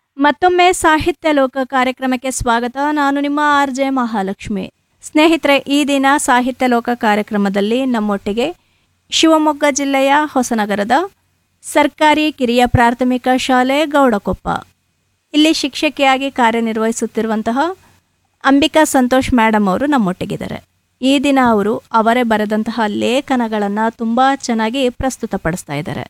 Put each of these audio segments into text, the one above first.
ಮತ್ತೊಮ್ಮೆ ಸಾಹಿತ್ಯ ಲೋಕ ಕಾರ್ಯಕ್ರಮಕ್ಕೆ ಸ್ವಾಗತ ನಾನು ನಿಮ್ಮ ಆರ್ ಜೆ ಮಹಾಲಕ್ಷ್ಮಿ ಸ್ನೇಹಿತರೆ ಈ ದಿನ ಸಾಹಿತ್ಯ ಲೋಕ ಕಾರ್ಯಕ್ರಮದಲ್ಲಿ ನಮ್ಮೊಟ್ಟಿಗೆ ಶಿವಮೊಗ್ಗ ಜಿಲ್ಲೆಯ ಹೊಸನಗರದ ಸರ್ಕಾರಿ ಕಿರಿಯ ಪ್ರಾಥಮಿಕ ಶಾಲೆ ಗೌಡಕೊಪ್ಪ ಇಲ್ಲಿ ಶಿಕ್ಷಕಿಯಾಗಿ ಕಾರ್ಯನಿರ್ವಹಿಸುತ್ತಿರುವಂತಹ ಅಂಬಿಕಾ ಸಂತೋಷ್ ಮೇಡಮ್ ಅವರು ನಮ್ಮೊಟ್ಟಿಗಿದ್ದಾರೆ ಈ ದಿನ ಅವರು ಅವರೇ ಬರೆದಂತಹ ಲೇಖನಗಳನ್ನು ತುಂಬ ಚೆನ್ನಾಗಿ ಪ್ರಸ್ತುತಪಡಿಸ್ತಾ ಇದ್ದಾರೆ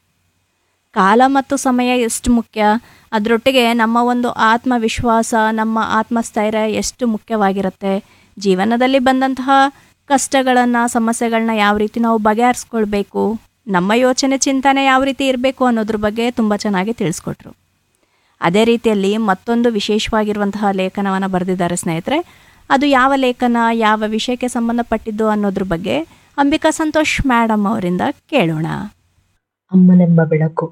ಕಾಲ ಮತ್ತು ಸಮಯ ಎಷ್ಟು ಮುಖ್ಯ ಅದರೊಟ್ಟಿಗೆ ನಮ್ಮ ಒಂದು ಆತ್ಮವಿಶ್ವಾಸ ನಮ್ಮ ಆತ್ಮಸ್ಥೈರ್ಯ ಎಷ್ಟು ಮುಖ್ಯವಾಗಿರುತ್ತೆ ಜೀವನದಲ್ಲಿ ಬಂದಂತಹ ಕಷ್ಟಗಳನ್ನು ಸಮಸ್ಯೆಗಳನ್ನ ಯಾವ ರೀತಿ ನಾವು ಬಗೆಹರಿಸ್ಕೊಳ್ಬೇಕು ನಮ್ಮ ಯೋಚನೆ ಚಿಂತನೆ ಯಾವ ರೀತಿ ಇರಬೇಕು ಅನ್ನೋದ್ರ ಬಗ್ಗೆ ತುಂಬ ಚೆನ್ನಾಗಿ ತಿಳಿಸ್ಕೊಟ್ರು ಅದೇ ರೀತಿಯಲ್ಲಿ ಮತ್ತೊಂದು ವಿಶೇಷವಾಗಿರುವಂತಹ ಲೇಖನವನ್ನು ಬರೆದಿದ್ದಾರೆ ಸ್ನೇಹಿತರೆ ಅದು ಯಾವ ಲೇಖನ ಯಾವ ವಿಷಯಕ್ಕೆ ಸಂಬಂಧಪಟ್ಟಿದ್ದು ಅನ್ನೋದ್ರ ಬಗ್ಗೆ ಅಂಬಿಕಾ ಸಂತೋಷ್ ಮೇಡಮ್ ಅವರಿಂದ ಕೇಳೋಣ ಅಮ್ಮನೆಂಬ ಬೆಳಕು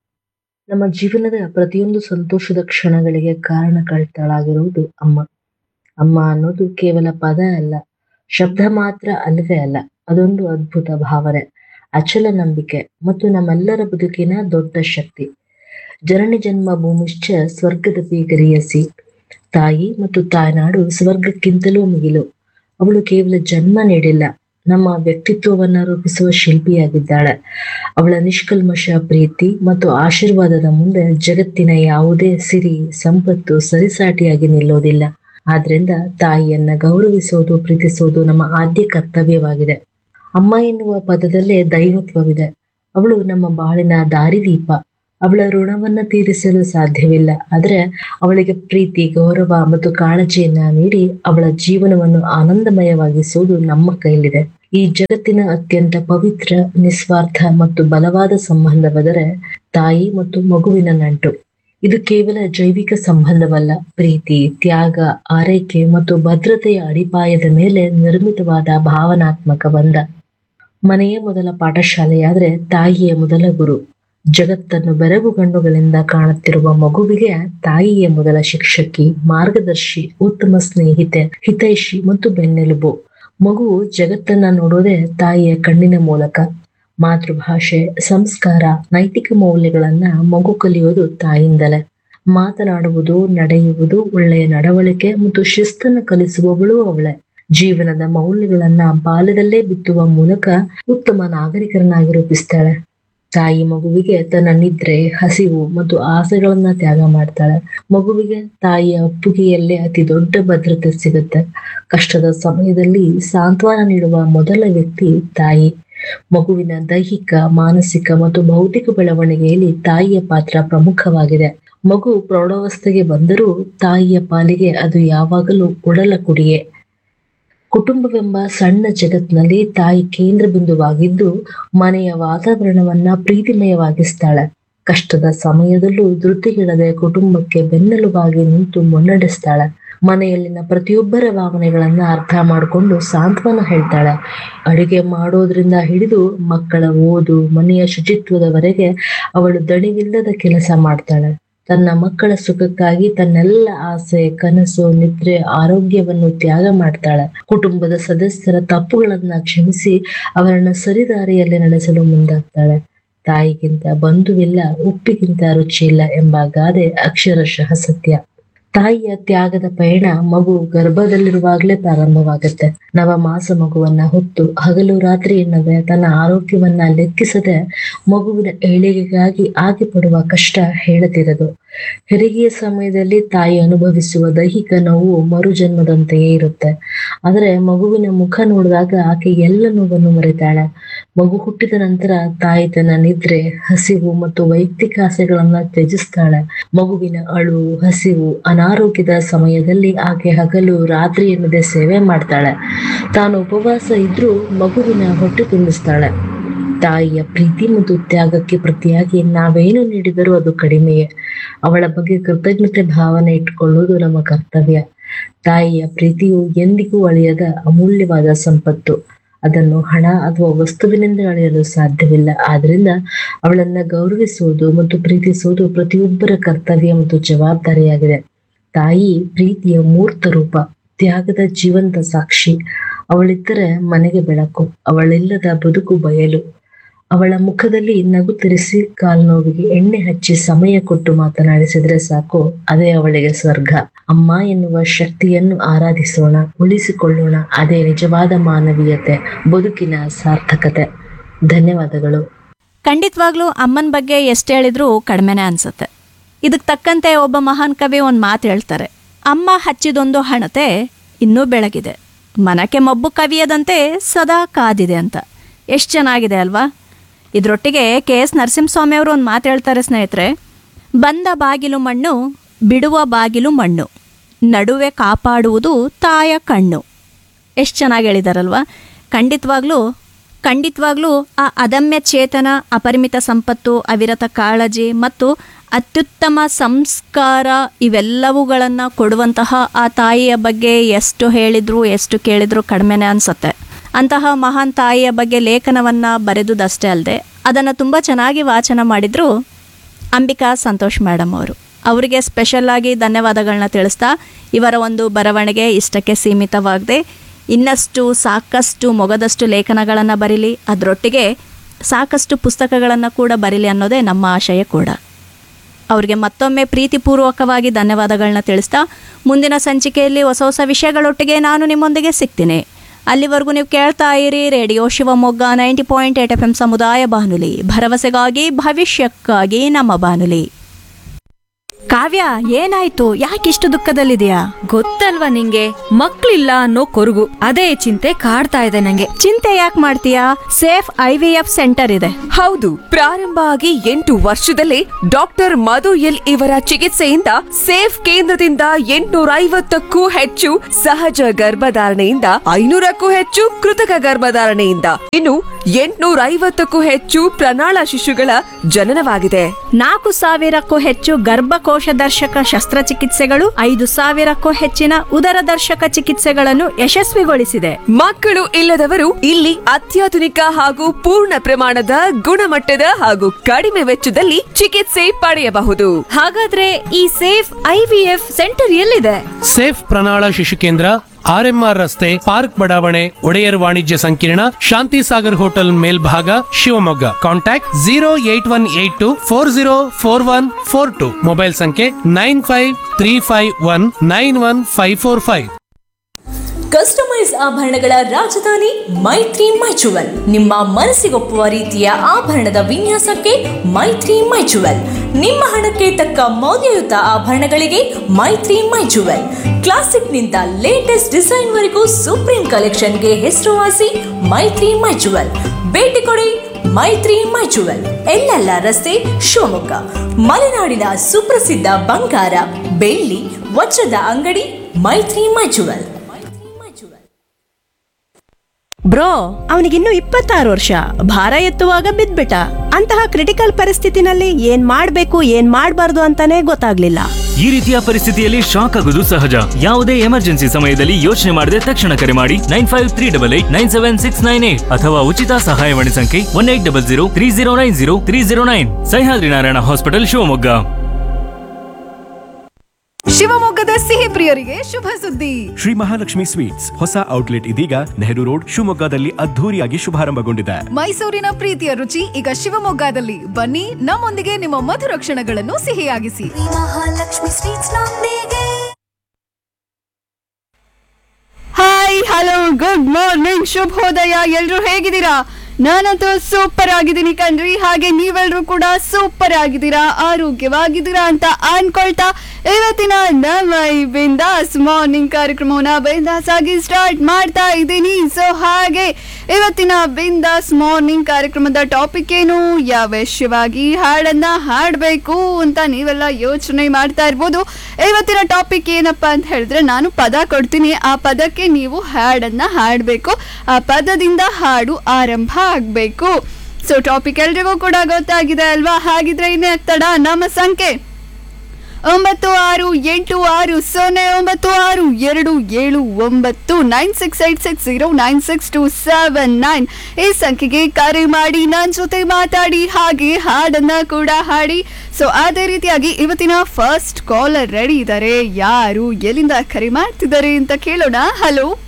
ನಮ್ಮ ಜೀವನದ ಪ್ರತಿಯೊಂದು ಸಂತೋಷದ ಕ್ಷಣಗಳಿಗೆ ಕಾರಣಕರ್ತಳಾಗಿರುವುದು ಅಮ್ಮ ಅಮ್ಮ ಅನ್ನೋದು ಕೇವಲ ಪದ ಅಲ್ಲ ಶಬ್ದ ಮಾತ್ರ ಅಲ್ಲವೇ ಅಲ್ಲ ಅದೊಂದು ಅದ್ಭುತ ಭಾವನೆ ಅಚಲ ನಂಬಿಕೆ ಮತ್ತು ನಮ್ಮೆಲ್ಲರ ಬದುಕಿನ ದೊಡ್ಡ ಶಕ್ತಿ ಜನನಿ ಜನ್ಮ ಭೂಮಿಶ್ಚ ಸ್ವರ್ಗದ ಬೀಗರಿಯಸಿ ತಾಯಿ ಮತ್ತು ತಾಯ್ನಾಡು ಸ್ವರ್ಗಕ್ಕಿಂತಲೂ ಮಿಗಿಲು ಅವಳು ಕೇವಲ ಜನ್ಮ ನೀಡಿಲ್ಲ ನಮ್ಮ ವ್ಯಕ್ತಿತ್ವವನ್ನ ರೂಪಿಸುವ ಶಿಲ್ಪಿಯಾಗಿದ್ದಾಳೆ ಅವಳ ನಿಷ್ಕಲ್ಮಶ ಪ್ರೀತಿ ಮತ್ತು ಆಶೀರ್ವಾದದ ಮುಂದೆ ಜಗತ್ತಿನ ಯಾವುದೇ ಸಿರಿ ಸಂಪತ್ತು ಸರಿಸಾಟಿಯಾಗಿ ನಿಲ್ಲೋದಿಲ್ಲ ಆದ್ರಿಂದ ತಾಯಿಯನ್ನ ಗೌರವಿಸೋದು ಪ್ರೀತಿಸೋದು ನಮ್ಮ ಆದ್ಯ ಕರ್ತವ್ಯವಾಗಿದೆ ಅಮ್ಮ ಎನ್ನುವ ಪದದಲ್ಲೇ ದೈವತ್ವವಿದೆ ಅವಳು ನಮ್ಮ ಬಾಳಿನ ದಾರಿದೀಪ ಅವಳ ಋಣವನ್ನ ತೀರಿಸಲು ಸಾಧ್ಯವಿಲ್ಲ ಆದ್ರೆ ಅವಳಿಗೆ ಪ್ರೀತಿ ಗೌರವ ಮತ್ತು ಕಾಳಜಿಯನ್ನ ನೀಡಿ ಅವಳ ಜೀವನವನ್ನು ಆನಂದಮಯವಾಗಿಸುವುದು ನಮ್ಮ ಕೈಲಿದೆ ಈ ಜಗತ್ತಿನ ಅತ್ಯಂತ ಪವಿತ್ರ ನಿಸ್ವಾರ್ಥ ಮತ್ತು ಬಲವಾದ ಸಂಬಂಧವೆಂದರೆ ತಾಯಿ ಮತ್ತು ಮಗುವಿನ ನಂಟು ಇದು ಕೇವಲ ಜೈವಿಕ ಸಂಬಂಧವಲ್ಲ ಪ್ರೀತಿ ತ್ಯಾಗ ಆರೈಕೆ ಮತ್ತು ಭದ್ರತೆಯ ಅಡಿಪಾಯದ ಮೇಲೆ ನಿರ್ಮಿತವಾದ ಭಾವನಾತ್ಮಕ ಬಂಧ ಮನೆಯೇ ಮೊದಲ ಪಾಠಶಾಲೆಯಾದ್ರೆ ತಾಯಿಯೇ ಮೊದಲ ಗುರು ಜಗತ್ತನ್ನು ಬೆರಗು ಕಣ್ಣುಗಳಿಂದ ಕಾಣುತ್ತಿರುವ ಮಗುವಿಗೆ ತಾಯಿಯೇ ಮೊದಲ ಶಿಕ್ಷಕಿ ಮಾರ್ಗದರ್ಶಿ ಉತ್ತಮ ಸ್ನೇಹಿತೆ ಹಿತೈಷಿ ಮತ್ತು ಬೆನ್ನೆಲುಬು ಮಗು ಜಗತ್ತನ್ನ ನೋಡೋದೇ ತಾಯಿಯ ಕಣ್ಣಿನ ಮೂಲಕ ಮಾತೃಭಾಷೆ ಸಂಸ್ಕಾರ ನೈತಿಕ ಮೌಲ್ಯಗಳನ್ನ ಮಗು ಕಲಿಯೋದು ತಾಯಿಯಿಂದಲೇ ಮಾತನಾಡುವುದು ನಡೆಯುವುದು ಒಳ್ಳೆಯ ನಡವಳಿಕೆ ಮತ್ತು ಶಿಸ್ತನ್ನು ಕಲಿಸುವವಳು ಅವಳೆ ಜೀವನದ ಮೌಲ್ಯಗಳನ್ನ ಬಾಲ್ಯದಲ್ಲೇ ಬಿತ್ತುವ ಮೂಲಕ ಉತ್ತಮ ನಾಗರಿಕರನ್ನಾಗಿ ರೂಪಿಸ್ತಾಳೆ ತಾಯಿ ಮಗುವಿಗೆ ತನ್ನ ನಿದ್ರೆ ಹಸಿವು ಮತ್ತು ಆಸೆಗಳನ್ನ ತ್ಯಾಗ ಮಾಡ್ತಾಳೆ ಮಗುವಿಗೆ ತಾಯಿಯ ಅಪ್ಪುಗೆಯಲ್ಲೇ ಅತಿ ದೊಡ್ಡ ಭದ್ರತೆ ಸಿಗುತ್ತೆ ಕಷ್ಟದ ಸಮಯದಲ್ಲಿ ಸಾಂತ್ವನ ನೀಡುವ ಮೊದಲ ವ್ಯಕ್ತಿ ತಾಯಿ ಮಗುವಿನ ದೈಹಿಕ ಮಾನಸಿಕ ಮತ್ತು ಭೌತಿಕ ಬೆಳವಣಿಗೆಯಲ್ಲಿ ತಾಯಿಯ ಪಾತ್ರ ಪ್ರಮುಖವಾಗಿದೆ ಮಗು ಪ್ರೌಢಾವಸ್ಥೆಗೆ ಬಂದರೂ ತಾಯಿಯ ಪಾಲಿಗೆ ಅದು ಯಾವಾಗಲೂ ಒಡಲ ಕುಡಿಯೇ ಕುಟುಂಬವೆಂಬ ಸಣ್ಣ ಜಗತ್ನಲ್ಲಿ ತಾಯಿ ಕೇಂದ್ರ ಬಿಂದುವಾಗಿದ್ದು ಮನೆಯ ವಾತಾವರಣವನ್ನ ಪ್ರೀತಿಮಯವಾಗಿಸ್ತಾಳೆ ಕಷ್ಟದ ಸಮಯದಲ್ಲೂ ಧೃತಿಗಿಡದೆ ಕುಟುಂಬಕ್ಕೆ ಬೆನ್ನೆಲುಬಾಗಿ ನಿಂತು ಮುನ್ನಡೆಸ್ತಾಳೆ ಮನೆಯಲ್ಲಿನ ಪ್ರತಿಯೊಬ್ಬರ ಭಾವನೆಗಳನ್ನ ಅರ್ಥ ಮಾಡಿಕೊಂಡು ಸಾಂತ್ವನ ಹೇಳ್ತಾಳೆ ಅಡುಗೆ ಮಾಡೋದ್ರಿಂದ ಹಿಡಿದು ಮಕ್ಕಳ ಓದು ಮನೆಯ ಶುಚಿತ್ವದವರೆಗೆ ಅವಳು ದಣಿವಿಲ್ಲದ ಕೆಲಸ ಮಾಡ್ತಾಳೆ ತನ್ನ ಮಕ್ಕಳ ಸುಖಕ್ಕಾಗಿ ತನ್ನೆಲ್ಲ ಆಸೆ ಕನಸು ನಿದ್ರೆ ಆರೋಗ್ಯವನ್ನು ತ್ಯಾಗ ಮಾಡ್ತಾಳೆ ಕುಟುಂಬದ ಸದಸ್ಯರ ತಪ್ಪುಗಳನ್ನ ಕ್ಷಮಿಸಿ ಅವರನ್ನ ಸರಿದಾರಿಯಲ್ಲಿ ನಡೆಸಲು ಮುಂದಾಗ್ತಾಳೆ ತಾಯಿಗಿಂತ ಬಂಧುವಿಲ್ಲ ಉಪ್ಪಿಗಿಂತ ರುಚಿ ಇಲ್ಲ ಎಂಬ ಗಾದೆ ಅಕ್ಷರಶಃ ಸತ್ಯ ತಾಯಿಯ ತ್ಯಾಗದ ಪಯಣ ಮಗು ಗರ್ಭದಲ್ಲಿರುವಾಗಲೇ ಪ್ರಾರಂಭವಾಗುತ್ತೆ ನವಮಾಸ ಮಗುವನ್ನ ಹೊತ್ತು ಹಗಲು ರಾತ್ರಿ ಎನ್ನದೆ ತನ್ನ ಆರೋಗ್ಯವನ್ನ ಲೆಕ್ಕಿಸದೆ ಮಗುವಿನ ಏಳಿಗೆಗಾಗಿ ಆಗಿ ಪಡುವ ಕಷ್ಟ ಹೇಳದಿರದು ಹೆರಿಗೆಯ ಸಮಯದಲ್ಲಿ ತಾಯಿ ಅನುಭವಿಸುವ ದೈಹಿಕ ನೋವು ಮರುಜನ್ಮದಂತೆಯೇ ಇರುತ್ತೆ ಆದರೆ ಮಗುವಿನ ಮುಖ ನೋಡಿದಾಗ ಆಕೆ ಎಲ್ಲ ನೋವನ್ನು ಮರೆತಾಳೆ ಮಗು ಹುಟ್ಟಿದ ನಂತರ ತಾಯಿ ತನ್ನ ನಿದ್ರೆ ಹಸಿವು ಮತ್ತು ವೈಯಕ್ತಿಕ ಆಸೆಗಳನ್ನ ತ್ಯಜಿಸ್ತಾಳೆ ಮಗುವಿನ ಅಳು ಹಸಿವು ಅನಾರೋಗ್ಯದ ಸಮಯದಲ್ಲಿ ಆಕೆ ಹಗಲು ರಾತ್ರಿ ಎನ್ನದೆ ಸೇವೆ ಮಾಡ್ತಾಳೆ ತಾನು ಉಪವಾಸ ಇದ್ರೂ ಮಗುವಿನ ಹೊಟ್ಟೆ ತುಂಬಿಸ್ತಾಳೆ ತಾಯಿಯ ಪ್ರೀತಿ ಮತ್ತು ತ್ಯಾಗಕ್ಕೆ ಪ್ರತಿಯಾಗಿ ನಾವೇನು ನೀಡಿದರೂ ಅದು ಕಡಿಮೆಯೇ ಅವಳ ಬಗ್ಗೆ ಕೃತಜ್ಞತೆ ಭಾವನೆ ಇಟ್ಕೊಳ್ಳುವುದು ನಮ್ಮ ಕರ್ತವ್ಯ ತಾಯಿಯ ಪ್ರೀತಿಯು ಎಂದಿಗೂ ಅಳಿಯದ ಅಮೂಲ್ಯವಾದ ಸಂಪತ್ತು ಅದನ್ನು ಹಣ ಅಥವಾ ವಸ್ತುವಿನಿಂದ ಅಳೆಯಲು ಸಾಧ್ಯವಿಲ್ಲ ಆದ್ರಿಂದ ಅವಳನ್ನ ಗೌರವಿಸುವುದು ಮತ್ತು ಪ್ರೀತಿಸುವುದು ಪ್ರತಿಯೊಬ್ಬರ ಕರ್ತವ್ಯ ಮತ್ತು ಜವಾಬ್ದಾರಿಯಾಗಿದೆ ತಾಯಿ ಪ್ರೀತಿಯ ಮೂರ್ತ ರೂಪ ತ್ಯಾಗದ ಜೀವಂತ ಸಾಕ್ಷಿ ಅವಳಿದ್ದರೆ ಮನೆಗೆ ಬೆಳಕು ಅವಳಿಲ್ಲದ ಬದುಕು ಬಯಲು ಅವಳ ಮುಖದಲ್ಲಿ ನಗು ತಿರಿಸಿ ಕಾಲ್ನೋವಿಗೆ ಎಣ್ಣೆ ಹಚ್ಚಿ ಸಮಯ ಕೊಟ್ಟು ಮಾತನಾಡಿಸಿದ್ರೆ ಸಾಕು ಅದೇ ಅವಳಿಗೆ ಸ್ವರ್ಗ ಅಮ್ಮ ಎನ್ನುವ ಶಕ್ತಿಯನ್ನು ಆರಾಧಿಸೋಣ ಉಳಿಸಿಕೊಳ್ಳೋಣ ಅದೇ ನಿಜವಾದ ಮಾನವೀಯತೆ ಬದುಕಿನ ಸಾರ್ಥಕತೆ ಧನ್ಯವಾದಗಳು ಖಂಡಿತವಾಗ್ಲೂ ಅಮ್ಮನ ಬಗ್ಗೆ ಎಷ್ಟು ಹೇಳಿದ್ರೂ ಕಡಿಮೆನೇ ಅನ್ಸುತ್ತೆ ಇದಕ್ಕೆ ತಕ್ಕಂತೆ ಒಬ್ಬ ಮಹಾನ್ ಕವಿ ಒಂದು ಮಾತು ಹೇಳ್ತಾರೆ ಅಮ್ಮ ಹಚ್ಚಿದೊಂದು ಹಣತೆ ಇನ್ನೂ ಬೆಳಗಿದೆ ಮನಕ್ಕೆ ಮಬ್ಬು ಕವಿಯದಂತೆ ಸದಾ ಕಾದಿದೆ ಅಂತ ಎಷ್ಟು ಚೆನ್ನಾಗಿದೆ ಅಲ್ವಾ ಇದರೊಟ್ಟಿಗೆ ಕೆ ಎಸ್ ನರಸಿಂಹಸ್ವಾಮಿ ಅವರು ಒಂದು ಮಾತು ಹೇಳ್ತಾರೆ ಸ್ನೇಹಿತರೆ ಬಂದ ಬಾಗಿಲು ಮಣ್ಣು ಬಿಡುವ ಬಾಗಿಲು ಮಣ್ಣು ನಡುವೆ ಕಾಪಾಡುವುದು ತಾಯ ಕಣ್ಣು ಎಷ್ಟು ಚೆನ್ನಾಗಿ ಹೇಳಿದಾರಲ್ವಾ ಖಂಡಿತವಾಗ್ಲೂ ಖಂಡಿತವಾಗ್ಲೂ ಆ ಅದಮ್ಯ ಚೇತನ ಅಪರಿಮಿತ ಸಂಪತ್ತು ಅವಿರತ ಕಾಳಜಿ ಮತ್ತು ಅತ್ಯುತ್ತಮ ಸಂಸ್ಕಾರ ಇವೆಲ್ಲವುಗಳನ್ನು ಕೊಡುವಂತಹ ಆ ತಾಯಿಯ ಬಗ್ಗೆ ಎಷ್ಟು ಹೇಳಿದ್ರು ಎಷ್ಟು ಕೇಳಿದ್ರು ಕಡಿಮೆನೇ ಅನಿಸುತ್ತೆ ಅಂತಹ ಮಹಾನ್ ತಾಯಿಯ ಬಗ್ಗೆ ಲೇಖನವನ್ನು ಬರೆದುದಷ್ಟೇ ಅಲ್ಲದೆ ಅದನ್ನು ತುಂಬ ಚೆನ್ನಾಗಿ ವಾಚನ ಮಾಡಿದ್ರು ಅಂಬಿಕಾ ಸಂತೋಷ್ ಮೇಡಮ್ ಅವರು ಅವರಿಗೆ ಸ್ಪೆಷಲ್ಲಾಗಿ ಧನ್ಯವಾದಗಳನ್ನ ತಿಳಿಸ್ತಾ ಇವರ ಒಂದು ಬರವಣಿಗೆ ಇಷ್ಟಕ್ಕೆ ಸೀಮಿತವಾಗದೆ ಇನ್ನಷ್ಟು ಸಾಕಷ್ಟು ಮೊಗದಷ್ಟು ಲೇಖನಗಳನ್ನು ಬರೀಲಿ ಅದರೊಟ್ಟಿಗೆ ಸಾಕಷ್ಟು ಪುಸ್ತಕಗಳನ್ನು ಕೂಡ ಬರೀಲಿ ಅನ್ನೋದೇ ನಮ್ಮ ಆಶಯ ಕೂಡ ಅವರಿಗೆ ಮತ್ತೊಮ್ಮೆ ಪ್ರೀತಿಪೂರ್ವಕವಾಗಿ ಧನ್ಯವಾದಗಳನ್ನ ತಿಳಿಸ್ತಾ ಮುಂದಿನ ಸಂಚಿಕೆಯಲ್ಲಿ ಹೊಸ ಹೊಸ ವಿಷಯಗಳೊಟ್ಟಿಗೆ ನಾನು ನಿಮ್ಮೊಂದಿಗೆ ಸಿಗ್ತೀನಿ ಅಲ್ಲಿವರೆಗೂ ನೀವು ಕೇಳ್ತಾ ಇರಿ radio Shivamogga ninety point eight F M ಸಮುದಾಯ ಬಾನುಲಿ ಭರವಸೆಗಾಗಿ ಭವಿಷ್ಯಕ್ಕಾಗಿ ನಮ್ಮ ಬಾನುಲಿ ಕಾವ್ಯ ಏನಾಯ್ತು ಯಾಕಿಷ್ಟು ದುಃಖದಲ್ಲಿದೆಯಾ ಗೊತ್ತಲ್ವಾ ನಿಂಗೆ ಮಕ್ಳಿಲ್ಲ ಅನ್ನೋ ಕೊರಗು ಅದೇ ಚಿಂತೆ ಕಾಡ್ತಾ ಇದೆ ನಂಗೆ ಚಿಂತೆ ಯಾಕೆ ಮಾಡ್ತೀಯಾ safe I V F centre ಇದೆ ಹೌದು ಪ್ರಾರಂಭ ಆಗಿ ಎಂಟು ವರ್ಷದಲ್ಲೇ ಡಾಕ್ಟರ್ ಮಧು ಎಲ್ ಇವರ ಚಿಕಿತ್ಸೆಯಿಂದ ಸೇಫ್ ಕೇಂದ್ರದಿಂದ ಎಂಟುನೂರ ಐವತ್ತಕ್ಕೂ ಹೆಚ್ಚು ಸಹಜ ಗರ್ಭಧಾರಣೆಯಿಂದ ಐನೂರಕ್ಕೂ ಹೆಚ್ಚು ಕೃತಕ ಗರ್ಭಧಾರಣೆಯಿಂದ ಇನ್ನು ಎಂಟುನೂರ ಐವತ್ತಕ್ಕೂ ಹೆಚ್ಚು ಪ್ರಣಾಳ ಶಿಶುಗಳ ಜನನವಾಗಿದೆ ನಾಲ್ಕು ಸಾವಿರಕ್ಕೂ ಹೆಚ್ಚು ಗರ್ಭಕೋಶ ದರ್ಶಕ ಶಸ್ತ್ರಚಿಕಿತ್ಸೆಗಳು ಐದು ಸಾವಿರಕ್ಕೂ ಹೆಚ್ಚಿನ ಉದರ ದರ್ಶಕ ಚಿಕಿತ್ಸೆಗಳನ್ನು ಯಶಸ್ವಿಗೊಳಿಸಿದೆ ಮಕ್ಕಳು ಇಲ್ಲದವರು ಇಲ್ಲಿ ಅತ್ಯಾಧುನಿಕ ಹಾಗೂ ಪೂರ್ಣ ಪ್ರಮಾಣದ ಗುಣಮಟ್ಟದ ಹಾಗೂ ಕಡಿಮೆ ವೆಚ್ಚದಲ್ಲಿ ಚಿಕಿತ್ಸೆ ಪಡೆಯಬಹುದು ಹಾಗಾದ್ರೆ ಈ safe I V F centre ಎಲ್ಲಿದೆ ಸೇಫ್ ಪ್ರಣಾಳ ಶಿಶು ಕೇಂದ್ರ ಆರ್ಎಂಆರ್ ರಸ್ತೆ ಪಾರ್ಕ್ ಬಡಾವಣೆ ಒಡೆಯರ್ ವಾಣಿಜ್ಯ ಸಂಕೀರ್ಣ ಶಾಂತಿ ಸಾಗರ್ ಹೋಟೆಲ್ ಮೇಲ್ಭಾಗ Shivamogga contact zero eight one eight two four zero four one four two mobile ಸಂಖ್ಯೆ nine five three five one nine one five four five customise ಆಭರಣಗಳ ರಾಜಧಾನಿ ಮೈತ್ರಿ ಮೈಚುವಲ್ ನಿಮ್ಮ ಮನಸ್ಸಿಗೊಪ್ಪುವ ರೀತಿಯ ಆಭರಣದ ವಿನ್ಯಾಸಕ್ಕೆ ಮೈತ್ರಿ ಮೈಚುವಲ್ ನಿಮ್ಮ ಹಣಕ್ಕೆ ತಕ್ಕ ಮೌಲ್ಯಯುತ ಆಭರಣಗಳಿಗೆ ಮೈತ್ರಿ ಮೈಚುವಲ್ ಕ್ಲಾಸಿಕ್ನಿಂದ ಲೇಟೆಸ್ಟ್ ಡಿಸೈನ್ವರೆಗೂ ಸುಪ್ರೀಂ ಕಲೆಕ್ಷನ್ಗೆ ಹೆಸರುವಾಸಿ ಮೈತ್ರಿ ಮೈಚುವಲ್ ಭೇಟಿ ಕೊಡಿ ಮೈತ್ರಿ ಮೈಚುವಲ್ ಎಲ್ಲೆಲ್ಲ ರಸ್ತೆ ಶಿವಮೊಗ್ಗ ಮಲೆನಾಡಿನ ಸುಪ್ರಸಿದ್ಧ ಬಂಗಾರ ಬೆಳ್ಳಿ ವಜ್ರದ ಅಂಗಡಿ ಮೈತ್ರಿ ಮೈಚುವಲ್ ಬ್ರೋ ಅವನಿಗಿನ್ನು ಇಪ್ಪತ್ತಾರು ವರ್ಷ ಭಾರ ಎತ್ತುವಾಗ ಬಿದ್ಬಿಟ್ಟ ಅಂತಹ ಕ್ರಿಟಿಕಲ್ ಪರಿಸ್ಥಿತಿನಲ್ಲಿ ಏನ್ ಮಾಡ್ಬೇಕು ಏನ್ ಮಾಡ್ಬಾರ್ದು ಅಂತಾನೆ ಗೊತ್ತಾಗ್ಲಿಲ್ಲ ಈ ರೀತಿಯ ಪರಿಸ್ಥಿತಿಯಲ್ಲಿ ಶಾಕ್ ಆಗುವುದು ಸಹಜ ಯಾವುದೇ ಎಮರ್ಜೆನ್ಸಿ ಸಮಯದಲ್ಲಿ ಯೋಚನೆ ಮಾಡದೆ ತಕ್ಷಣ ಕರೆ ಮಾಡಿ nine five three double eight nine seven six nine eight ಅಥವಾ ಉಚಿತ ಸಹಾಯವಾಣಿ ಸಂಖ್ಯೆ one eight double zero three zero nine zero three zero nine Sahyadri Narayana hospital Shivamogga ಶಿವಮೊಗ್ಗದ ಸಿಹಿ ಪ್ರಿಯರಿಗೆ ಶುಭ ಸುದ್ದಿ ಶ್ರೀ ಮಹಾಲಕ್ಷ್ಮಿ ಸ್ವೀಟ್ಸ್ ಹೊಸ ಔಟ್ಲೆಟ್ ಇದೀಗ ನೆಹರು ರೋಡ್ ಶಿವಮೊಗ್ಗದಲ್ಲಿ ಅದ್ಧೂರಿಯಾಗಿ ಶುಭಾರಂಭಗೊಂಡಿದೆ ಮೈಸೂರಿನ ಪ್ರೀತಿಯ ರುಚಿ ಈಗ ಶಿವಮೊಗ್ಗದಲ್ಲಿ ಬನ್ನಿ ನಮ್ಮೊಂದಿಗೆ ನಿಮ್ಮ ಮಧುರ ಕ್ಷಣಗಳನ್ನು ಸಿಹಿಯಾಗಿಸಿ ಮಹಾಲಕ್ಷ್ಮಿ ಸ್ವೀಟ್ಸ್ ನೊಂದಿಗೆ ಹಾಯ್ ಹಲೋ ಗುಡ್ ಮಾರ್ನಿಂಗ್ ಶುಭೋದಯ ಎಲ್ರು ಹೇಗಿದ್ದೀರಾ ನಾನಂತೂ ಸೂಪರ್ ಆಗಿದ್ದೀನಿ ಕಣ್ರಿ ಹಾಗೆ ನೀವೆಲ್ರೂ ಕೂಡ ಸೂಪರ್ ಆಗಿದ್ದೀರಾ ಆರೋಗ್ಯವಾಗಿದ್ದೀರಾ ಅಂತ ಅನ್ಕೊಳ್ತಾ ಇವತ್ತಿನ ನಮ್ಮ ಈ ಬಿಂದಾಸ್ ಮಾರ್ನಿಂಗ್ ಕಾರ್ಯಕ್ರಮವನ್ನ ಬಿಂದಾಸ್ ಆಗಿ ಸ್ಟಾರ್ಟ್ ಮಾಡ್ತಾ ಇದ್ದೀನಿ ಸೊ ಹಾಗೆ ಇವತ್ತಿನ ಬಿಂದಾಸ್ ಮಾರ್ನಿಂಗ್ ಕಾರ್ಯಕ್ರಮದ ಟಾಪಿಕ್ ಏನು ಯಾವ ವಿಷಯವಾಗಿ ಹಾಡನ್ನ ಹಾಡಬೇಕು ಅಂತ ನೀವೆಲ್ಲ ಯೋಚನೆ ಮಾಡ್ತಾ ಇರ್ಬೋದು ಇವತ್ತಿನ ಟಾಪಿಕ್ ಏನಪ್ಪಾ ಅಂತ ಹೇಳಿದ್ರೆ ನಾನು ಪದ ಕೊಡ್ತೀನಿ ಆ ಪದಕ್ಕೆ ನೀವು ಹಾಡನ್ನ ಹಾಡಬೇಕು ಆ ಪದದಿಂದ ಹಾಡು ಆರಂಭ ಆಗಬೇಕು ಸೊ ಟಾಪಿಕ್ ಎಲ್ರಿಗೂ ಕೂಡ ಗೊತ್ತಾಗಿದೆ ಅಲ್ವಾ ಹಾಗಿದ್ರೆ ಇನ್ನೇ ತಡ ನಮ್ಮ ಸಂಖ್ಯೆ ಒಂಬತ್ತು ಆರು ಎಂಟು ಆರು ಸೊನ್ನೆ ಒಂಬತ್ತು ಆರು ಎರಡು ಏಳು ಒಂಬತ್ತು nine six eight six zero nine six two seven nine ಈ ಸಂಖ್ಯೆಗೆ ಕರೆ ಮಾಡಿ ನನ್ನ ಜೊತೆ ಮಾತಾಡಿ ಹಾಗೆ ಹಾಡನ್ನ ಕೂಡ ಹಾಡಿ ಸೊ ಅದೇ ರೀತಿಯಾಗಿ ಇವತ್ತಿನ ಫಸ್ಟ್ ಕಾಲರ್ ರೆಡಿ ಇದ್ದಾರೆ ಯಾರು ಎಲ್ಲಿಂದ ಕರೆ ಮಾಡ್ತಿದ್ದಾರೆ ಅಂತ ಕೇಳೋಣ ಹಲೋ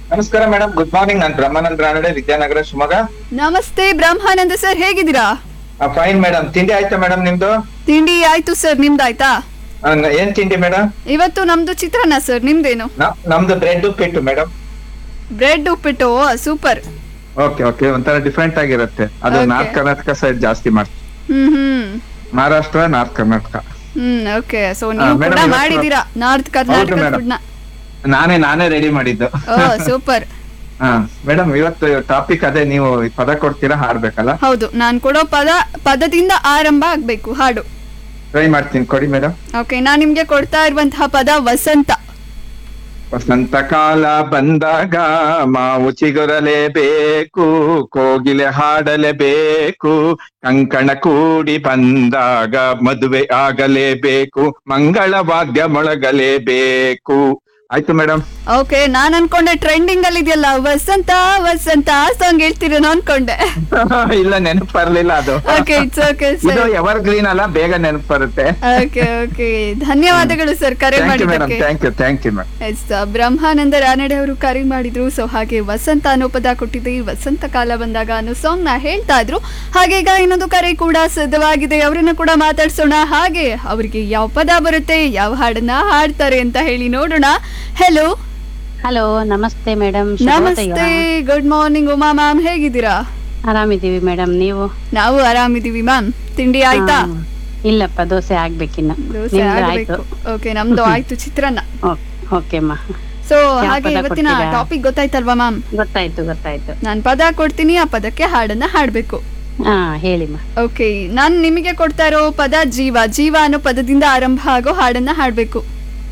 ನಮಸ್ಕಾರ ಮೇಡಮ್ ಗುಡ್ ಮಾರ್ನಿಂಗ್ ನಾನು ಬ್ರಹ್ಮಾನಂದ್ ರಾನಡೆ ವಿದ್ಯಾನಗರ ಶಿವಮೊಗ್ಗ ನಮಸ್ತೆ ಬ್ರಹ್ಮಾನಂದ ಸರ್ ಹೇಗಿದ್ದೀರಾ ಫೈನ್ ಮೇಡಮ್ ತಿಂಡಿ ಆಯ್ತಾ ಮೇಡಮ್ ನಿಮ್ದು ತಿಂಡಿ ಆಯ್ತು ಸರ್ ನಿಮ್ದಾಯ್ತಾ ಆ, ನ- ಏನ್ ತಿಂಡಿ ಮೇಡಮ್ ಇವತ್ತು ನಮ್ದು ಚಿತ್ರಾನ್ನ ಸರ್ ನಿಮ್ದೇನು ನಮ್ದು ಬ್ರೆಡ್ ಉಪ್ಪಿಟ್ಟು ಮೇಡಮ್ ಬ್ರೆಡ್ ಉಪ್ಪಿಟ್ಟು ಸೂಪರ್ ಓಕೆ ಓಕೆ ಒಂಥರ ಡಿಫ್ರೆಂಟ್ ಆಗಿರುತ್ತೆ ಅದು Okay. ನಾರ್ತ್ ಕರ್ನಾಟಕ ಸೈಡ್ ಜಾಸ್ತಿ ಮಾಡ್ತಾರೆ ಹ್ಮ್ ಹ್ಮ್ ಮಹಾರಾಷ್ಟ್ರ ನಾರ್ತ್ ಕರ್ನಾಟಕ ಹ್ಮ್ ಓಕೆ ಸೊ ನೀವು madam, ಕೂಡ ಇವತ್ತು- ಮಾಡಿದೀರಾ ನಾರ್ತ್ ಕರ್ನಾಟಕ ಹೌದು, madam. ಫುಡ್ನ ನಾನೇ ನಾನೇ ರೆಡಿ ಮಾಡಿದ್ದು ಓ ಸೂಪರ್ ಹಾ ಮೇಡಮ್ ಇವತ್ತು ಟಾಪಿಕ್ ಅದೇ ನೀವು ಪದ ಕೊಡ್ತೀರಾ ಹಾಡ್ಬೇಕಲ್ಲ ಹೌದು ನಾನ್ ಕೊಡೋ ಪದ ಪದದಿಂದ ಆರಂಭ ಆಗ್ಬೇಕು ಹಾಡು ಟ್ರೈ ಮಾಡ್ತೀನಿ ಕೊಡಿ ಮೇಡಮ್ ಓಕೆ ನಾನ್ ನಿಮ್ಗೆ ಕೊಡ್ತಾ ಇರುವಂತಹ ಪದ ವಸಂತ ವಸಂತ ಕಾಲ ಬಂದಾಗ ಮಾವು ಚಿಗುರಲೇಬೇಕು ಕೋಗಿಲೆ ಹಾಡಲೇಬೇಕು ಕಂಕಣ ಕೂಡಿ ಬಂದಾಗ ಮದುವೆ ಆಗಲೇಬೇಕು ಮಂಗಳ ವಾದ್ಯ ಮೊಳಗಲೇಬೇಕು ಆಯ್ತು ಮೇಡಮ್ ಓಕೆ ನಾನ್ ಅನ್ಕೊಂಡೆ ಟ್ರೆಂಡಿಂಗ್ ಅಲ್ಲಿ ಇದೆಯಲ್ಲ ವಸಂತ ವಸಂತ ಸಾಂಗ್ ಹೇಳ್ತೀರೇನೋ ಅನ್ಕೊಂಡೆ ಇಲ್ಲ ನೆನಪು ಬರ್ಲಿಲ್ಲ ಅದು ಓಕೆ ಇಟ್ಸ್ ಓಕೆ ಇದು ಸರ್ ಎವರ್ ಗ್ರೀನ್ ಅಲ್ಲ ಬೇಗ ನೆನಪು ಬರುತ್ತೆ ಓಕೆ ಓಕೆ ಧನ್ಯವಾದಗಳು ಸರ್ ಕರೆ ಥ್ಯಾಂಕ್ ಯು ಮೇಡಮ್ ಮಾಡಿದ್ದಕ್ಕೆ thank you thank you madam yes Brahmananda Ranade ಅವರು ಕರೆ ಮಾಡಿದ್ರು ಸೊ ಹಾಗೆ ವಸಂತ ಅನ್ನೋ ಪದ ಕೊಟ್ಟಿದ್ದೆ ಈ ವಸಂತ ಕಾಲ ಬಂದಾಗ ಅನ್ನೋ ಸಾಂಗ್ ನ ಹೇಳ್ತಾ ಇದ್ರು ಹಾಗೆ ಈಗ ಇನ್ನೊಂದು ಕರೆ ಕೂಡ ಸಿದ್ಧವಾಗಿದೆ ಅವರನ್ನ ಕೂಡ ಮಾತಾಡ್ಸೋಣ ಹಾಗೆ ಅವರಿಗೆ ಯಾವ ಪದ ಬರುತ್ತೆ ಯಾವ ಹಾಡನ್ನ ಹಾಡ್ತಾರೆ ಅಂತ ಹೇಳಿ ನೋಡೋಣ ಹೆಲೋ ಹಲೋ ನಮಸ್ತೆ ಮೇಡಮ್ ನಮಸ್ತೆ ಗುಡ್ ಮಾರ್ನಿಂಗ್ ಉಮಾ ಮ್ಯಾಮ್ ಹೇಗಿದ್ದೀರಾ ಆರಾಮಿದ್ದೀವಿ ಮೇಡಮ್ ನೀವು ನಾವು ಆರಾಮಿದೀವಿ ಮ್ಯಾಮ್ ತಿಂಡಿ ಆಯ್ತಾ ಹಾ. ಇಲ್ಲಪ್ಪ ದೋಸೆ ಆಗ್ಬೇಕಿನ್ನ ದೋಸೆ ನಿಮ್ದು ಆಗ್ಬೇಕು ಆಯ್ತು ಓಕೆ ನಮ್ದು ಆಯ್ತು ಚಿತ್ರಾನ್ನ ಓಕೆ ಮಾ ಸೊ ಯಾವ ಹಾಗೆ ಪದ ಇವತ್ತಿನ ಕೊಡ್ತೀರಾ? ಟಾಪಿಕ್ ಗೊತ್ತಾಯ್ತಲ್ವಾ ಮ್ಯಾಮ್ ಗೊತ್ತಾಯ್ತು ಗೊತ್ತಾಯ್ತು ನಾನ್ ಪದ ಕೊಡ್ತೀನಿ ಆ ಪದಕ್ಕೆ ಹಾಡನ್ನ ಹಾಡ್ಬೇಕು ಹಾ ಹೇಳಿ ಮಾ ಓಕೆ ನಾನ್ ನಿಮಗೆ ಕೊಡ್ತಾ ಇರೋ ಪದ ಜೀವ ಜೀವ ಅನ್ನೋ ಪದದಿಂದ ಆರಂಭ ಆಗೋ ಹಾಡನ್ನ ಹಾಡ್ಬೇಕು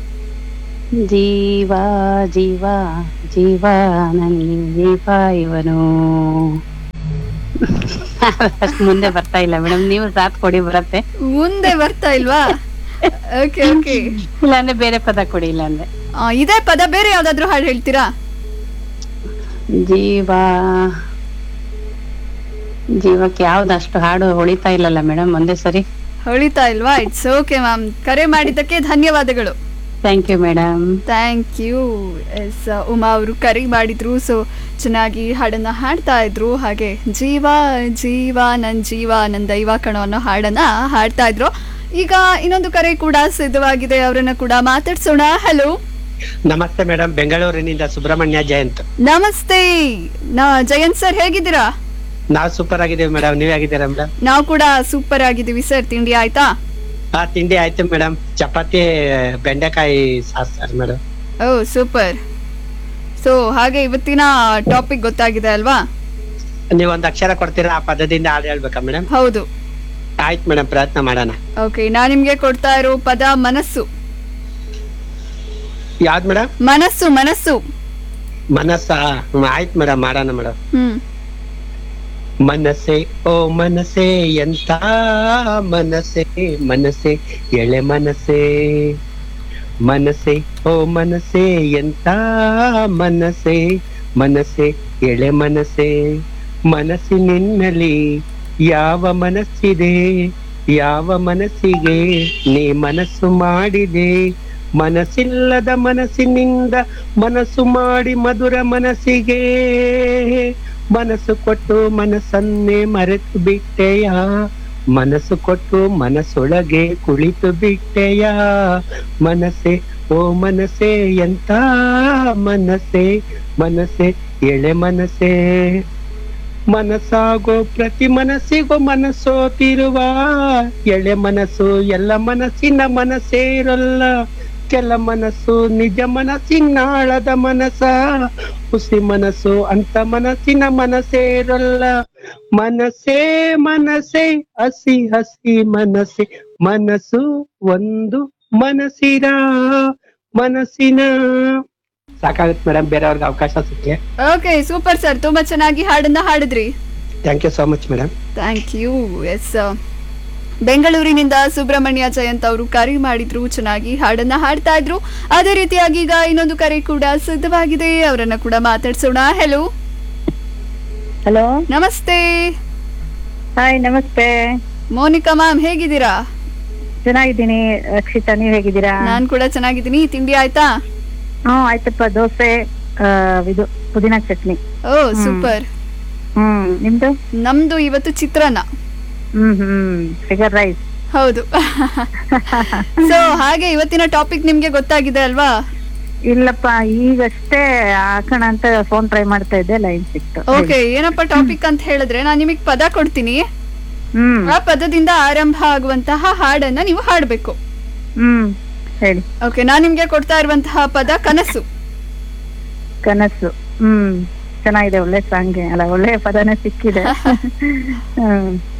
ಜೀವ ಜೀವ ಜೀವ ನನಗೆ ಜೀವ ಇವನು ಅಷ್ಟ್ ಮುಂದೆ ಬರ್ತಾ ಇಲ್ಲ ಮೇಡಮ್ ನೀವು ಸಾಥ್ ಕೊಡಿ ಬರತ್ತೆ ಮುಂದೆ ಬರ್ತಾ ಇಲ್ವಾ ಓಕೆ ಓಕೆ ಇಲ್ಲಾಂದ್ರೆ ಬೇರೆ ಪದ ಕೊಡಿ ಇಲ್ಲಾಂದ್ರೆ ಇದೇ ಪದ ಬೇರೆ ಯಾವ್ದಾದ್ರು ಹಾಡು ಹೇಳ್ತೀರಾ ಜೀವ ಜೀವಕ್ಕೆ ಯಾವ್ದು ಅಷ್ಟು ಹಾಡು ಹೊಳಿತಾ ಇಲ್ಲಲ್ಲ ಮೇಡಮ್ ಒಂದೇ ಸರಿ ಹೊಳಿತಾ ಇಲ್ವಾ ಇಟ್ಸ್ ಓಕೆ ಮ್ಯಾಮ್ ಕರೆ ಮಾಡಿದ್ದಕ್ಕೆ ಧನ್ಯವಾದಗಳು thank you madam thank you yes Uma ಅವರು ಕರೆ ಮಾಡಿದ್ರು ಸೊ ಚೆನ್ನಾಗಿ ಹಾಡನ್ನ ಹಾಡ್ತಾ ಇದ್ರು ಹಾಗೆ ಜೀವ ಜೀವ ನನ್ ಜೀವ ನನ್ ದೈವ ಕಣೋ ಅನ್ನೋ ಹಾಡನ್ನ ಹಾಡ್ತಾ ಇದ್ರು ಈಗ ಇನ್ನೊಂದು ಕರೆ ಕೂಡ ಸಿದ್ಧವಾಗಿದೆ ಅವರನ್ನ ಕೂಡ ಮಾತಾಡ್ಸೋಣ ಹಲೋ ನಮಸ್ತೆ ಮೇಡಮ್ ಬೆಂಗಳೂರಿನಿಂದ ಸುಬ್ರಹ್ಮಣ್ಯ ಜಯಂತ್ ನಮಸ್ತೆ ನಾ ಜಯಂತ್ ಸರ್ ಹೇಗಿದ್ದೀರಾ ನಾವು ಸೂಪರ್ ಆಗಿದ್ದೀವಿ ಮೇಡಮ್ ನೀವ್ ಹೇಗಿದ್ದೀರಾ ಮೇಡಮ್ ನಾವು ಕೂಡ ಸೂಪರ್ ಆಗಿದ್ದೀವಿ ಸರ್ ತಿಂಡಿ ಆಯ್ತಾ ಆ ತಿಂಡಿ ಆಯ್ತು ಮೇಡಮ್ ಚಪಾತಿ ಬೆಂಡೆಕಾಯಿ ಸಾಸ್ ಸರ್ ಮೇಡಮ್ ಓ ಸೂಪರ್ ಸೊ ಹಾಗೆ ಇವತ್ತಿನ ಟಾಪಿಕ್ ಗೊತ್ತಾಗಿದೆ ಅಲ್ವಾ ನೀವ್ ಒಂದ್ ಅಕ್ಷರ ಕೊಡ್ತೀರಾ ಆ ಪದದಿಂದ ಹಾಡು ಹೇಳ್ಬೇಕಾ ಮೇಡಮ್ ಹೌದು ಆಯ್ತು ಮೇಡಮ್ ಪ್ರಯತ್ನ ಮಾಡೋಣ ಓಕೆ ನಾನ್ ನಿಮ್ಗೆ ಕೊಡ್ತಾ ಇರೋ ಪದ ಮನಸ್ಸು ಯಾವ್ದ್ ಮೇಡಮ್ ಮನಸ್ಸು ಮನಸ್ಸು ಮನಸ್ಸ ಹ್ಮ್, ಆಯ್ತು ಮೇಡಮ್ ಮಾಡೋಣ ಮೇಡಮ್ ಹ್ಮ್ ಮನಸ್ಸೆ ಓ ಮನಸ್ಸೆ ಎಂತ ಮನಸ್ಸೆ ಮನಸ್ಸೆ ಎಳೆ ಮನಸ್ಸೆ ಮನಸ್ಸೆ ಓ ಮನಸ್ಸೆ ಎಂತ ಮನಸ್ಸೆ ಮನಸ್ಸೆ ಎಳೆ ಮನಸ್ಸೆ ಮನಸ್ಸಿನಿನ್ನಲ್ಲಿ ಯಾವ ಮನಸ್ಸಿದೆ ಯಾವ ಮನಸ್ಸಿಗೆ ನೀ ಮನಸ್ಸು ಮಾಡಿದೆ ಮನಸ್ಸಿಲ್ಲದ ಮನಸ್ಸಿನಿಂದ ಮನಸ್ಸು ಮಾಡಿ ಮಧುರ ಮನಸ್ಸಿಗೆ ಮನಸ್ಸು ಕೊಟ್ಟು ಮನಸ್ಸನ್ನೇ ಮರೆತು ಬಿಟ್ಟೆಯ ಮನಸ್ಸು ಕೊಟ್ಟು ಮನಸ್ಸೊಳಗೆ ಕುಳಿತು ಬಿಟ್ಟೆಯ ಮನಸ್ಸೆ ಓ ಮನಸ್ಸೆ ಎಂತ ಮನಸ್ಸೆ ಮನಸ್ಸೆ ಎಳೆ ಮನಸ್ಸೆ ಮನಸ್ಸಾಗೋ ಪ್ರತಿ ಮನಸ್ಸಿಗೂ ಮನಸ್ಸೋತಿರುವ ಎಳೆ ಮನಸ್ಸು ಎಲ್ಲ ಮನಸ್ಸಿನ ಮನಸ್ಸೇ ಇರಲ್ಲ ಕೆಲ ಮನಸ್ಸು ನಿಜ ಮನಸ್ಸಿನಾಳದ ಮನಸ್ಸ ಹುಸಿ ಮನಸ್ಸು ಅಂತ ಮನಸ್ಸಿನ ಮನಸ್ಸೇ ಇರಲ್ಲ ಮನಸ್ಸೇ ಮನಸ್ಸೇ ಹಸಿ ಹಸಿ ಮನಸ್ಸೆ ಮನಸ್ಸು ಒಂದು ಮನಸ್ಸಿನ ಮನಸ್ಸಿನ ಸಾಕಾಗುತ್ತೆ ಮೇಡಮ್ ಬೇರೆಯವ್ರಿಗೆ ಅವಕಾಶ ಸಿಕ್ಕಿ ಓಕೆ ಸೂಪರ್ ಸರ್ ತುಂಬಾ ಚೆನ್ನಾಗಿ ಹಾಡನ್ನ ಹಾಡಿದ್ರಿ thank you so much madam thank you yes ಬೆಂಗಳೂರಿನಿಂದ ಸುಬ್ರಹ್ಮಣ್ಯ ಜಯಂತ್ ಅವರು ಕರೆ ಮಾಡಿದ್ರು ಚೆನ್ನಾಗಿ ಹಾಡನ್ನ ಹಾಡ್ತಾ ಇದ್ರು ಅದೇ ರೀತಿಯಾಗಿ ಈಗ ಇನ್ನೊಂದು ಕರೆ ಕೂಡ ಸಿದ್ಧವಾಗಿದೆ ಅವರನ್ನ ಕೂಡ ಮಾತಾಡ್ಸೋಣ ಹೆಲೋ ಹಲೋ ನಮಸ್ತೆ ಹಾಯ್ ನಮಸ್ತೆ ಮೋನಿಕಾ ಮ್ಯಾಮ್ ಹೇಗಿದ್ದೀರಾ ಚೆನ್ನಾಗಿದ್ದೀನಿ ರಕ್ಷಿತಾ ನೀವ್ ಹೇಗಿದ್ದೀರಾ ನಾನ್ ಕೂಡ ಚೆನ್ನಾಗಿದ್ದೀನಿ ತಿಂಡಿ ಆಯ್ತಾ ಹ್ಮ್ ಆಯ್ತಪ್ಪ ದೋಸೆ ಆ, ಇದು ಪುದೀನ ಚಟ್ನಿ ಓ ಸೂಪರ್ ಹ್ಮ್ ನಿಮ್ದು ನಮ್ದು ಇವತ್ತು ಚಿತ್ರಾನ್ನ ಹ್ಮ್ ಹ್ಮ್ ಫಿಗರ್ ರೈಸ್ ಹೌದು ಸೊ ಹಾಗೆ ಇವತ್ತಿನ ಟಾಪಿಕ್ ನಿಮ್ಗೆ ಗೊತ್ತಾಗಿದೆ ಅಲ್ವಾ ಇಲ್ಲಪ್ಪ ಈಗಷ್ಟೇ ಹಾಕೋಣ ಅಂತ ಫೋನ್ ಟ್ರೈ ಮಾಡ್ತಾ ಇದ್ದೆ ಲೈನ್ ಸಿಕ್ತು ಓಕೆ ಏನಪ್ಪ ಟಾಪಿಕ್ ಅಂತ ಹೇಳಿದ್ರೆ ನಾನು ನಿಮಗೆ ಪದ ಕೊಡ್ತೀನಿ ಹ್ಮ್ ಆ ಪದದಿಂದ ಆರಂಭ ಆಗುವಂತಹ ಹಾಡನ್ನ ನೀವು ಹಾಡ್ಬೇಕು ಹ್ಮ್ ಹೇಳಿ ಓಕೆ ನಾನ್ ನಿಮ್ಗೆ ಕೊಡ್ತಾ ಇರುವಂತಹ ಪದ ಕನಸು ಕನಸು ಹ್ಮ್ ಚೆನ್ನಾಗಿದೆ ಒಳ್ಳೆ ಸಾಂಗ್ ಅಲ್ಲ ಒಳ್ಳೆ ಪದನೇ ಸಿಕ್ಕಿದೆ ಹ್ಮ್